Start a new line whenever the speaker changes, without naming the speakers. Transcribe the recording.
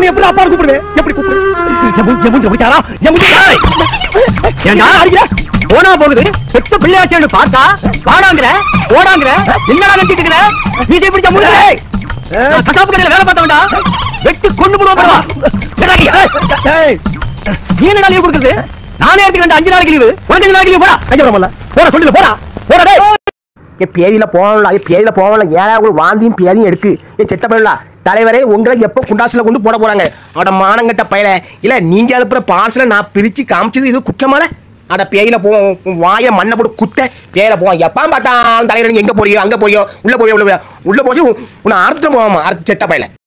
உன்னை எப்படி அப்பா கூப்பிடுவேன் எப்படி கூப்பிடு என் மூஞ்சி- என் மூஞ்சி முடிச்சாரா என் மூஞ்சி
ஏண்டா போனா போகுது பெத்த பிள்ளையாச்சேன்னு பார்த்தா வாடாங்கிற ஓடாங்கிற என்னடா நினைச்சிட்டு இருக்கிற நீ இதை பிடிச்ச முடியல கசாப்பு கடையில வேலை பார்த்தவன்டா வெட்டி கொண்டு போடுவா நீ என்னடா லீவ் கொடுக்குறது நானே எடுத்துக்கிறேன் அஞ்சு நாளைக்கு லீவு உனக்கு அஞ்சு நாளைக்கு லீவு போடா
கையவரமல்ல போட சொல்லு போடா போடா டேய்
ஏ பேதியில போகல அது பேதியில போகல ஏழா உங்களுக்கு வாந்தியும் பேதியும் எடுக்கு ஏ செத்த பயிலா தலைவரே உங்களை எப்போ குண்டாசில கொண்டு போட போறாங்க அட மானங்கட்ட பயல இல்ல நீங்க அனுப்புற பார்சல நான் பிரிச்சு காமிச்சது இது குற்றமால அட பேயில போ உன் வாயை மண்ணை போட்டு குத்த பேயில போவான் எப்பா பார்த்தாலும் தலைவர் நீங்க எங்க போறியோ அங்க போறியோ உள்ள போறியோ உள்ள போறியோ உள்ள போச்சு உன்னை அறுத்து போவாமா அறுத்து செத்த பயல